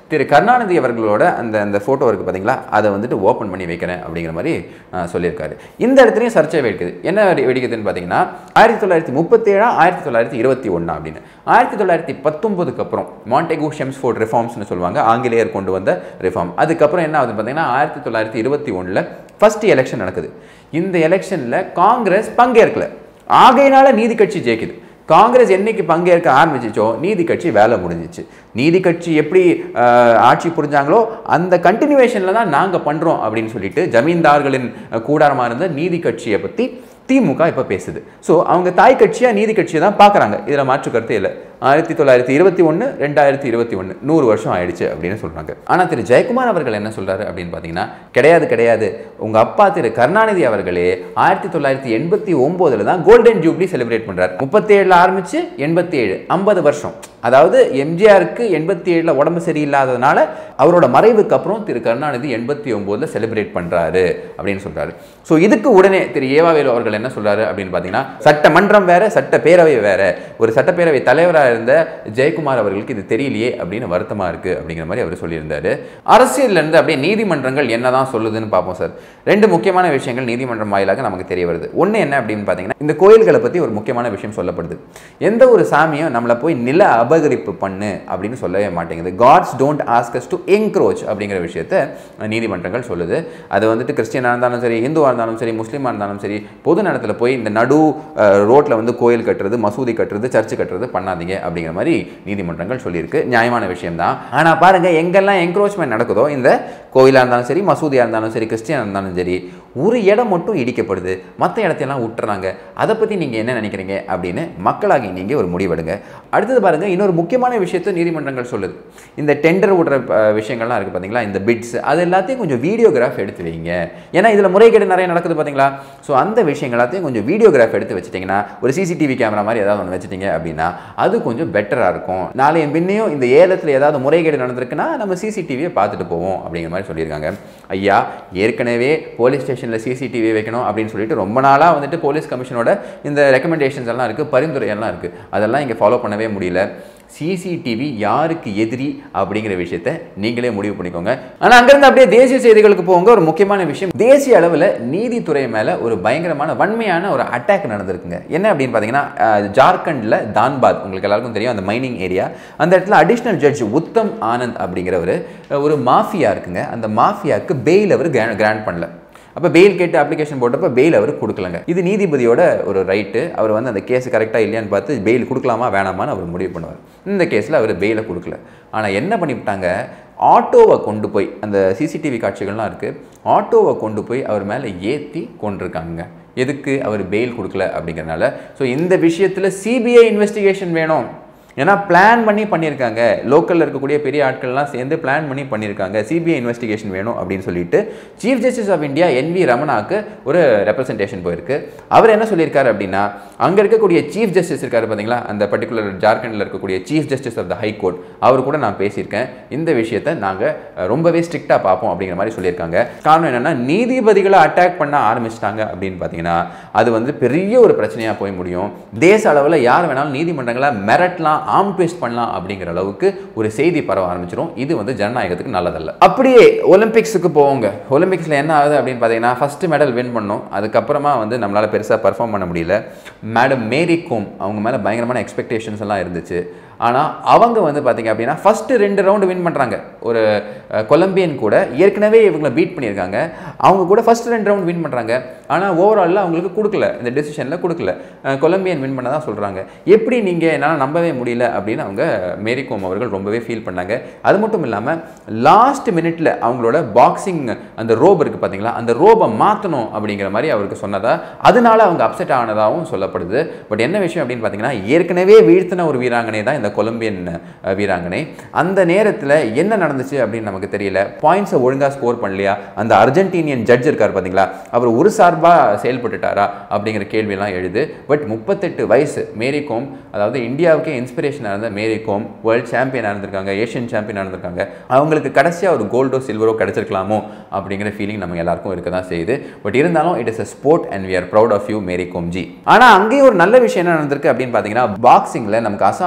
திரு கருணாநிதி அவர்களோட அந்த அந்த ஃபோட்டோ இருக்குது பார்த்தீங்களா அதை வந்துட்டு ஓப்பன் பண்ணி வைக்கிறேன் அப்படிங்கிற மாதிரி அஹ், சொல்லியிருக்காரு இந்த இடத்துலையும் சர்ச்சை வெடிக்குது என்ன வெடி- வெடிக்குதுன்னு பார்த்தீங்கன்னா ஆயிரத்தி தொள்ளாயிரத்தி முப்பத்தேழா ஆயிரத்தி தொள்ளாயிரத்தி இருபத்தி ஒன்றா அப்படின்னு ஆயிரத்தி தொள்ளாயிரத்தி பத்தொன்பதுக்கு அப்புறம் மாண்டெகூ ஷெம்ஸ்ஃபோர்ட் ரிஃபார்ம்ஸ்னு சொல்லுவாங்க ஆங்கிலேயர் கொண்டு வந்த ரிஃபார்ம் அதுக்கப்புறம் என்ன ஆகுது பார்த்தீங்கன்னா ஆயிரத்தி தொள்ளாயிரத்தி இருபத்தி ஒன்றில் ஃபர்ஸ்ட் எலெக்ஷன் நடக்குது இந்த எலெக்ஷனில் காங்கிரஸ் பங்கேற்கல ஆகையினால நீதி கட்சி ஜெயிக்குது காங்கிரஸ் என்னைக்கு பங்கேற்க ஆரம்பிச்சிச்சோ நீதி கட்சி வேலை முடிஞ்சிச்சு நீதி கட்சி எப்படி அஹ், ஆட்சி புரிஞ்சாங்களோ அந்த கண்டினியூவேஷனில் தான் நாங்கள் பண்ணுறோம் அப்படின்னு சொல்லிட்டு ஜமீன்தார்களின் அஹ், கூடாரமா இருந்த நீதி கட்சியை பற்றி திமுக இப்போ பேசுது ஸோ அவங்க தாய் கட்சியாக நீதி கட்சியை தான் பார்க்குறாங்க இதில் மாற்று கருத்தே இல்லை ஆயிரத்தி தொள்ளாயிரத்தி இருபத்தி ஒன்று ரெண்டாயிரத்தி இருபத்தி ஒன்று நூறு வருஷம் ஆயிடுச்சு அப்படின்னு சொல்கிறாங்க ஆனால் திரு ஜெயக்குமார் அவர்கள் என்ன சொல்கிறாரு அப்படின்னு பார்த்தீங்கன்னா கிடையாது கிடையாது உங்கள் அப்பா திரு கருணாநிதி அவர்களே ஆயிரத்தி தொள்ளாயிரத்தி எண்பத்தி ஒம்போதில் தான் கோல்டன் ஜூப்ளி செலிப்ரேட் பண்ணுறாரு முப்பத்தேழில் ஆரம்பித்து எண்பத்தி ஏழு ஐம்பது வருஷம் அதாவது எம்ஜிஆருக்கு எண்பத்தி ஏழில் உடம்பு சரியில்லாததுனால அவரோட மறைவுக்கு அப்புறம் திரு கருணாநிதி எண்பத்தி ஒம்போதில் செலிப்ரேட் பண்ணுறாரு அப்படின்னு சொல்கிறாரு ஸோ இதுக்கு உடனே திரு ஏவாவேலு அவர்கள் என்ன சொல்றாரு அப்படின்னு பார்த்தீங்கன்னா சட்டமன்றம் வேற சட்டப்பேரவை வேற ஒரு சட்டப்பேரவை தலைவராக இருந்த ஜெயக்குமார் அவர்களுக்கு இது தெரியலையே அப்படின்னு வருத்தமா இருக்கு அப்படிங்கிற மாதிரி அவர் சொல்லியிருந்தாரு அரசியல்ல இருந்து அப்படியே நீதிமன்றங்கள் என்னதான் சொல்லுதுன்னு பார்ப்போம் சார் ரெண்டு முக்கியமான விஷயங்கள் நீதிமன்றம் வாயிலாக நமக்கு தெரிய வருது ஒன்று என்ன அப்படின்னு பார்த்தீங்கன்னா இந்த கோயில்களை பற்றி ஒரு முக்கியமான விஷயம் சொல்லப்படுது எந்த ஒரு சாமியும் நம்மளை போய் நில அபகரிப்பு பண்ணு அப்படின்னு சொல்லவே மாட்டேங்குது courts don't ask us to encroach அப்படிங்கிற விஷயத்த நீதிமன்றங்கள் சொல்லுது அது வந்துட்டு கிறிஸ்டியனாக இருந்தாலும் சரி இந்துவாக இருந்தாலும் சரி முஸ்லீமாக இருந்தாலும் சரி பொது நேரத்தில் போய் இந்த நடு ரோட்டில் வந்து கோயில் கட்டுறது மசூதி கட்டுறது சர்ச்சு கட்டுறது பண்ணாதீங்க அப்படிங்கிற மாதிரி நீதிமன்றங்கள் சொல்லியிருக்கு நியாயமான விஷயம் தான் ஆனால் பாருங்க எங்கெல்லாம் என்க்ரோச்மெண்ட் நடக்குதோ இந்த கோயிலாக இருந்தாலும் சரி மசூதியாக இருந்தாலும் சரி கிறிஸ்டியனாக இருந்தாலும் சரி ஒரு இடம் மட்டும் இடிக்கப்படுது மற்ற இடத்தையெல்லாம் விட்டுறாங்க அதை பற்றி நீங்கள் என்ன நினைக்கிறீங்க அப்படின்னு மக்களாகி நீங்கள் ஒரு முடிவெடுங்க அடுத்தது பாருங்க இன்னொரு முக்கியமான விஷயத்தை நீதிமன்றங்கள் சொல்லுது இந்த டெண்டர் விடுற அஹ், விஷயங்கள்லாம் இருக்குது பார்த்தீங்களா இந்த பிட்ஸ் அது எல்லாத்தையும் கொஞ்சம் வீடியோகிராஃப் எடுத்து வைங்க ஏன்னா இதில் முறைகேடு நிறைய நடக்குது பார்த்தீங்களா ஸோ அந்த விஷயங்கள் எல்லாத்தையும் கொஞ்சம் வீடியோகிராஃப் எடுத்து வச்சிட்டிங்கன்னா ஒரு சிசிடிவி கேமரா மாதிரி ஏதாவது ஒன்று வச்சிட்டீங்க அப்படின்னா அது கொஞ்சம் பெட்டராக இருக்கும் நாளைய பின்னையும் இந்த ஏலத்தில் ஏதாவது முறைகேடு நடந்திருக்குன்னா நம்ம சிசிடிவியை பார்த்துட்டு போவோம் அப்படிங்கிற மாதிரி சொல்லியிருக்காங்க ஐயா ஏற்கனவே போலீஸ் ஸ்டேஷனில் சிசிடிவி வைக்கணும் அப்படின்னு சொல்லிட்டு ரொம்ப நாளாக வந்துட்டு போலீஸ் கமிஷனோட இந்த ரெக்கமெண்டேஷன்ஸ் எல்லாம் இருக்குது பரிந்துரை எல்லாம் இருக்குது அதெல்லாம் இங்கே ஃபாலோ பண்ணவே முடியல சிசிடிவி யாருக்கு எதிரி அப்படிங்கிற விஷயத்த நீங்களே முடிவு பண்ணிக்கோங்க ஆனால் அங்கேருந்து அப்படியே தேசிய செய்திகளுக்கு போங்க ஒரு முக்கியமான விஷயம் தேசிய அளவில் நீதித்துறை மேலே ஒரு பயங்கரமான வன்மையான ஒரு அட்டாக் நடந்திருக்குங்க என்ன அப்படின்னு பார்த்தீங்கன்னா அஹ், ஜார்க்கண்டில் தான்பாத் உங்களுக்கு எல்லாருக்கும் தெரியும் அந்த மைனிங் ஏரியா அந்த இடத்துல அடிஷ்னல் ஜட்ஜ் உத்தம் ஆனந்த் அப்படிங்கிறவர் ஒரு மாஃபியா இருக்குங்க அந்த மாஃபியாவுக்கு பெயில் அவர் கிராண்ட் பண்ணல அப்போ பெயில் கேட்டு அப்ளிகேஷன் போட்டப்போ பெயில் அவர் கொடுக்கலங்க இது நீதிபதியோட ஒரு ரைட்டு அவர் வந்து அந்த கேஸ் கரெக்டாக இல்லையான்னு பார்த்து பெயில் கொடுக்கலாமா வேணாமான்னு அவர் முடிவு பண்ணுவார் இந்த கேஸில் அவர் பெயிலை கொடுக்கல ஆனால் என்ன பண்ணிவிட்டாங்க ஆட்டோவை கொண்டு போய் அந்த சிசிடிவி காட்சிகள்லாம் இருக்குது ஆட்டோவை கொண்டு போய் அவர் மேலே ஏற்றி கொண்டிருக்காங்க எதுக்கு அவர் பெயில் கொடுக்கல அப்படிங்கிறனால ஸோ இந்த விஷயத்தில் சிபிஐ இன்வெஸ்டிகேஷன் வேணும் ஏன்னா பிளான் பண்ணி பண்ணியிருக்காங்க லோக்கலில் இருக்கக்கூடிய பெரிய ஆட்கள்லாம் சேர்ந்து பிளான் பண்ணி பண்ணியிருக்காங்க சிபிஐ இன்வெஸ்டிகேஷன் வேணும் அப்படின்னு சொல்லிட்டு chief justice of India N V ரமணாக்கு ஒரு ரெப்ரசன்டேஷன் போயிருக்கு அவர் என்ன சொல்லியிருக்காரு அப்படின்னா அங்கே இருக்கக்கூடிய சீஃப் ஜஸ்டிஸ் இருக்காரு பார்த்தீங்களா அந்த பர்டிகுலர் ஜார்க்கண்டில் இருக்கக்கூடிய chief justice of the high court அவர் கூட நான் பேசியிருக்கேன் இந்த விஷயத்தை நாங்கள் ரொம்பவே ஸ்ட்ரிக்டாக பார்ப்போம் அப்படிங்கிற மாதிரி சொல்லியிருக்காங்க காரணம் என்னென்னா நீதிபதிகளை அட்டாக் பண்ண ஆரம்பிச்சிட்டாங்க அப்படின்னு பார்த்தீங்கன்னா அது வந்து பெரிய ஒரு பிரச்சனையாக போய் முடியும் தேச அளவில் யார் வேணாலும் நீதிமன்றங்களை மிரட்டலாம் ஆம் ட்விஸ்ட் பண்ணலாம் அப்படிங்கிற அளவுக்கு ஒரு செய்தி பரவ ஆரம்பிச்சிடும் இது வந்து ஜனநாயகத்துக்கு நல்லதல்ல அப்படியே ஒலிம்பிக்ஸுக்கு போவோங்க ஒலிம்பிக்ஸில் என்ன ஆகுது அப்படின்னு பார்த்தீங்கன்னா ஃபர்ஸ்ட் மெடல் வின் பண்ணோம் அதுக்கப்புறமா வந்து நம்மளால் பெருசாக பர்ஃபார்ம் பண்ண முடியல மேடம் மேரி கோம் அவங்க மேலே பயங்கரமான எக்ஸ்பெக்டேஷன்ஸ் எல்லாம் இருந்துச்சு ஆனால் அவங்க வந்து பார்த்தீங்க அப்படின்னா ஃபஸ்ட்டு ரெண்டு ரவுண்டு வின் பண்ணுறாங்க ஒரு அஹ், கொலம்பியன் கூட ஏற்கனவே இவங்களை பீட் பண்ணியிருக்காங்க அவங்க கூட ஃபர்ஸ்ட் ரெண்டு ரவுண்ட் வின் பண்ணுறாங்க ஆனால் ஓவராலில் அவங்களுக்கு கொடுக்கல இந்த டெசிஷனில் கொடுக்கல அஹ், கொலம்பியன் வின் பண்ண தான் சொல்கிறாங்க எப்படி நீங்கள் என்னால் நம்பவே முடியல அப்படின்னு அவங்க மேரிகோம் அவர்கள் ரொம்பவே ஃபீல் பண்ணாங்க அது மட்டும் இல்லாமல் லாஸ்ட் மினிட்ல அவங்களோட பாக்ஸிங் அந்த ரோப் இருக்குது பார்த்தீங்களா அந்த ரோபை மாற்றணும் அப்படிங்கிற மாதிரி அவருக்கு சொன்னதா அதனால அவங்க அப்செட் ஆனதாகவும் சொல்லப்படுது பட் என்ன விஷயம் அப்படின்னு பார்த்தீங்கன்னா ஏற்கனவே வீழ்த்தின ஒரு வீராங்கனை தான் இந்த கொலம்பியன் அஹ், வீராங்கனை அந்த நேரத்தில் என்ன நடந்துச்சு அப்படின்னு நமக்கு தெரியல பாயிண்ட்ஸை ஒழுங்காக ஸ்கோர் பண்ணலையா அந்த அர்ஜென்டினியன் ஜட்ஜ் இருக்கார் பார்த்தீங்களா அவர் ஒரு சார்பாக செயல்பட்டுட்டாரா அப்படிங்கிற கேள்வியெல்லாம் எழுது பட் முப்பத்தெட்டு வயசு மேரி கோம் அதாவது இந்தியாவுக்கே இன்ஸ்பிரேஷனாக இருந்த மேரி கோம் வேர்ல்ட் சாம்பியனாக இருந்திருக்காங்க ஏஷியன் சாம்பியனாக இருந்திருக்காங்க அவங்களுக்கு கடைசியாக ஒரு கோல்டோ சில்வரோ கிடைச்சிருக்கலாமோ அப்படிங்கிற ஃபீலிங் நம்ம எல்லாருக்கும் இருக்க தான் செய்யுது பட் இருந்தாலும் it is a sport and we are proud of you Mary Kom ji ஆனால் அங்கேயும் ஒரு நல்ல விஷயம் என்ன நடந்திருக்கு அப்படின்னு பார்த்தீங்கன்னா பாக்ஸிங்கில் நமக்கு அசாம்ல இருந்து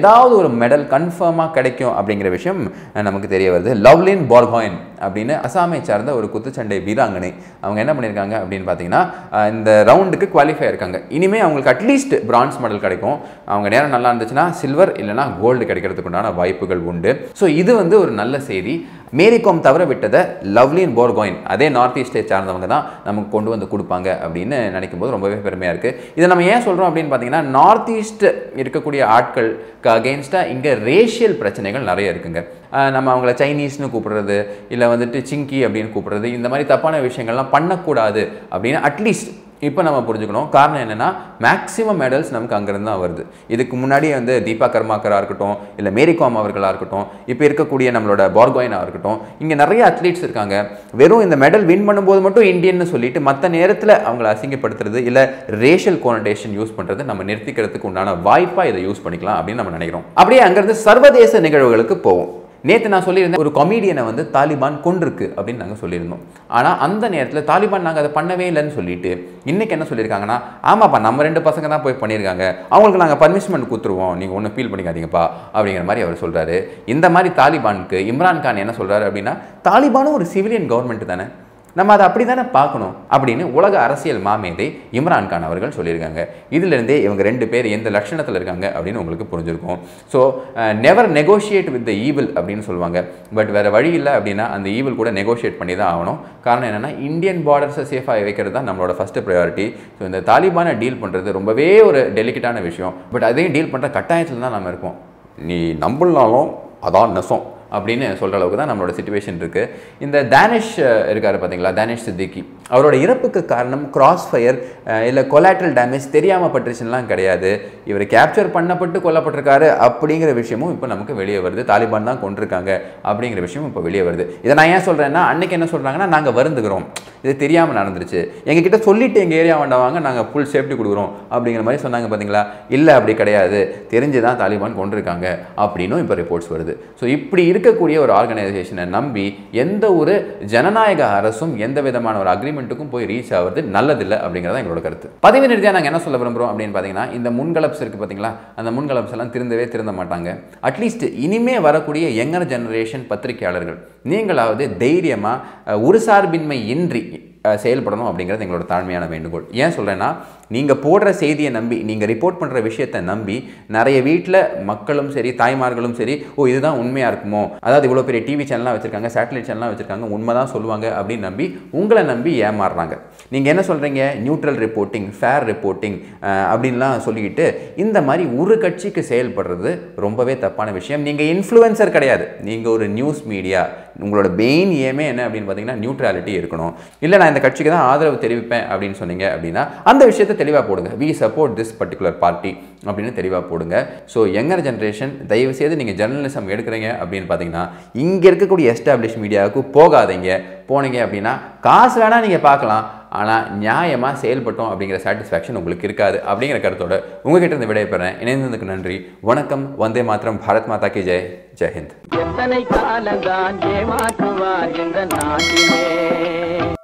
ஏதாவது ஒரு மெடல் கன்ஃபார்மாக கிடைக்கும் அப்படிங்கிற விஷயம் அஹ், நமக்கு தெரிய வருது லவ்லின் பார்காயின் அப்படின்னு அசாமை சார்ந்த ஒரு குத்துச்சண்டை வீராங்கனை அவங்க என்ன பண்ணியிருக்காங்க அப்படின்னு பார்த்தீங்கன்னா அஹ், இந்த ரவுண்டுக்கு குவாலிஃபை இருக்காங்க இனிமேல் அவங்களுக்கு அட்லீஸ்ட் பிரான்ஸ் மெடல் கிடைக்கும் அவங்க நேரம் நல்லா இருந்துச்சுன்னா சில்வர் இல்லைனா கோல்டு கிடைக்கிறதுக்கு உண்டான வாய்ப்புகள் உண்டு ஸோ இது வந்து ஒரு நல்ல செய்தி மேரிகாம் தவிர விட்டதை லவ்லின் போர்கோயின் அதே நார்த் ஈஸ்டை சார்ந்தவங்க தான் நமக்கு கொண்டு வந்து கொடுப்பாங்க அப்படின்னு நினைக்கும் போது ரொம்பவே பெருமையாக இருக்குது இதை நம்ம ஏன் சொல்கிறோம் அப்படின்னு பார்த்தீங்கன்னா நார்த் ஈஸ்ட் இருக்கக்கூடிய ஆட்களுக்கு அகெயின்ஸ்டாக இங்கே ரேஷியல் பிரச்சனைகள் நிறைய இருக்குங்க ஆஹ் நம்ம அவங்கள சைனீஸ்னு கூப்பிடுறது இல்லை வந்துட்டு சிங்கி அப்படின்னு கூப்பிடுறது இந்த மாதிரி தப்பான விஷயங்கள்லாம் பண்ணக்கூடாது அப்படின்னு அட்லீஸ்ட் இப்போ நம்ம புரிஞ்சுக்கணும் காரணம் என்னென்னா மேக்ஸிமம் மெடல்ஸ் நமக்கு அங்கேருந்து தான் வருது இதுக்கு முன்னாடியே வந்து தீபா கர்மாக்கராக இருக்கட்டும் இல்லை மேரிகாம் அவர்களாக இருக்கட்டும் இப்போ இருக்கக்கூடிய நம்மளோட பார்கோயினாக இருக்கட்டும் இங்கே நிறைய அத்லீட்ஸ் இருக்காங்க வெறும் இந்த மெடல் வின் பண்ணும்போது மட்டும் இந்தியன்னு சொல்லிட்டு மற்ற நேரத்தில் அவங்கள அசிங்கப்படுத்துறது இல்லை ரேஷியல் கோனடேஷன் யூஸ் பண்ணுறது நம்ம நிறுத்திக்கிறதுக்கு உண்டான வாய்ப்பாக இதை யூஸ் பண்ணிக்கலாம் அப்படின்னு நம்ம நினைக்கிறோம் அப்படியே அங்கேருந்து சர்வதேச நிகழ்வுகளுக்கு போவோம் நேற்று நான் சொல்லியிருந்தேன் ஒரு கொமீடியனை வந்து தாலிபான் கொண்டிருக்கு அப்படின்னு நாங்கள் சொல்லியிருந்தோம் ஆனால் அந்த நேரத்தில் தாலிபான் நாங்கள் அதை பண்ணவே இல்லைன்னு சொல்லிட்டு இன்னைக்கு என்ன சொல்லியிருக்காங்கன்னா ஆமாப்பா நம்ம ரெண்டு பசங்க தான் போய் பண்ணியிருக்காங்க அவங்களுக்கு நாங்கள் பர்மிஷன் கொடுத்துருவோம் நீங்கள் ஒன்றும் ஃபீல் பண்ணிக்காதீங்கப்பா அப்படிங்கிற மாதிரி அவர் சொல்கிறாரு இந்த மாதிரி தாலிபானுக்கு இம்ரான் கான் என்ன சொல்கிறாரு அப்படின்னா தாலிபானும் ஒரு சிவிலியன் கவர்மெண்ட் தானே நம்ம அதை அப்படி தானே பார்க்கணும் அப்படின்னு உலக அரசியல் மாமேதை இம்ரான் கான் அவர்கள் சொல்லியிருக்காங்க இதிலிருந்தே இவங்க ரெண்டு பேர் எந்த லட்சணத்தில் இருக்காங்க அப்படின்னு உங்களுக்கு புரிஞ்சிருக்கும் so never negotiate with the evil அப்படின்னு சொல்லுவாங்க பட் வேறு வழி இல்லை அப்படின்னா அந்த ஈவில் கூட நெகோஷியேட் பண்ணி தான் ஆகணும் காரணம் என்னென்னா இந்தியன் பார்டர்ஸை சேஃபாக வைக்கிறது தான் நம்மளோட ஃபஸ்ட்டு ப்ரையாரிட்டி ஸோ இந்த தாலிபானை டீல் பண்ணுறது ரொம்பவே ஒரு டெலிகேட்டான விஷயம் பட் அதையும் டீல் பண்ணுற கட்டாயத்தில் தான் நம்ம இருக்கோம் நீ நம்பலனாலும் அதான் நெசம் அப்படின்னு சொல்கிற அளவுக்கு தான் நம்மளோட சுச்சுவேஷன் இருக்குது இந்த தானிஷ் அஹ், இருக்காரு பார்த்தீங்களா தானிஷ் சித்திகி அவரோட இறப்புக்கு காரணம் கிராஸ் ஃபயர் இல்லை கொலாட்ரல் டேமேஜ் தெரியாமல் பட்டுருச்சுலாம் கிடையாது இவர் கேப்சர் பண்ணப்பட்டு கொல்லப்பட்டிருக்காரு அப்படிங்கிற விஷயமும் இப்போ நமக்கு வெளியே வருது தாலிபான் தான் கொண்டிருக்காங்க அப்படிங்கிற விஷயம் இப்போ வெளியே வருது இதை நான் ஏன் சொல்கிறேன்னா அன்னைக்கு என்ன சொல்கிறாங்கன்னா நாங்கள் வருந்துகிறோம் இது தெரியாமல் நடந்துருச்சு எங்ககிட்ட சொல்லிட்டு எங்கள் ஏரியா வந்தவாங்க நாங்கள் ஃபுல் சேஃப்டி கொடுக்குறோம் அப்படிங்கிற மாதிரி சொன்னாங்க பார்த்தீங்களா இல்லை அப்படி கிடையாது தெரிஞ்சு தான் தாலிபான் கொண்டிருக்காங்க அப்படின்னும் இப்போ ரிப்போர்ட்ஸ் வருது ஸோ இப்படி இருக்கக்கூடிய ஒரு ஆர்கனைசேஷனை நம்பி எந்த ஒரு ஜனநாயக அரசும் எந்த விதமான ஒரு அக்ரிமெண்ட்டுக்கும் போய் ரீச் ஆகிறது நல்லதில்லை அப்படிங்கிறத எங்களோட கருத்து பதவி நிறுத்தியாக நாங்கள் என்ன சொல்ல விரும்புகிறோம் அப்படின்னு பார்த்தீங்கன்னா இந்த முன்கலப்ஸ் இருக்குது பார்த்தீங்களா அந்த முன்கலப்ஸ் எல்லாம் திருந்தவே திருந்த மாட்டாங்க அட்லீஸ்ட் இனிமே வரக்கூடிய யங்கர் ஜெனரேஷன் பத்திரிகையாளர்கள் நீங்களாவது தைரியமாக ஒரு சார்பின்மை இன்றி அஹ், செயல்படணும் அப்படிங்கிறது எங்களோட தாழ்மையான வேண்டுகோள் ஏன் சொல்கிறேன்னா நீங்கள் போடுற செய்தியை நம்பி நீங்கள் ரிப்போர்ட் பண்ணுற விஷயத்தை நம்பி நிறைய வீட்டில் மக்களும் சரி தாய்மார்களும் சரி ஓ இதுதான் உண்மையாக இருக்குமோ அதாவது இவ்வளோ பெரிய டிவி சேனல்லாம் வச்சுருக்காங்க சேட்டலைட் சேனல்லாம் வச்சுருக்காங்க உண்மை தான் சொல்லுவாங்க அப்படின்னு நம்பி உங்களை நம்பி ஏமாறுறாங்க நீங்கள் என்ன சொல்கிறீங்க நியூட்ரல் ரிப்போர்ட்டிங் ஃபேர் ரிப்போர்ட்டிங் அப்படின்லாம் சொல்லிக்கிட்டு இந்த மாதிரி ஒரு கட்சிக்கு செயல்படுறது ரொம்பவே தப்பான விஷயம் நீங்கள் இன்ஃப்ளூயன்சர் கிடையாது நீங்கள் ஒரு நியூஸ் மீடியா உங்களோட மெயின் ஏமே என்ன அப்படின்னு பார்த்தீங்கன்னா நியூட்ரலிட்டி இருக்கணும் இல்லை நான் இந்த கட்சிக்கு தான் ஆதரவு தெரிவிப்பேன் அப்படின்னு சொன்னீங்க அப்படின்னா அந்த விஷயத்தை தெளிவாக போடுங்க we support this particular party அப்படின்னு தெளிவாக போடுங்க ஸோ யங்கர் ஜென்ரேஷன் தயவு செய்து நீங்கள் ஜெர்னலிசம் எடுக்கிறீங்க அப்படின்னு பார்த்தீங்கன்னா இங்கே இருக்கக்கூடிய எஸ்டாப்ளிஷ் மீடியாவுக்கு போகாதீங்க போனீங்க அப்படின்னா காசு வேணால் நீங்கள் பார்க்கலாம் ஆனால் நியாயமாக செயல்பட்டோம் அப்படிங்கிற சாட்டிஸ்ஃபேக்ஷன் உங்களுக்கு இருக்காது அப்படிங்கிற கருத்தோட உங்ககிட்ட இருந்து விடைபெறேன் இணைந்ததுக்கு நன்றி வணக்கம் வந்தே மாத்திரம் பாரத் மாதா கி ஜெய் ஜெய் ஹிந்த் எத்தனை காலந்தான் ஏமாற்றுவார் இந்த நாட்டிலே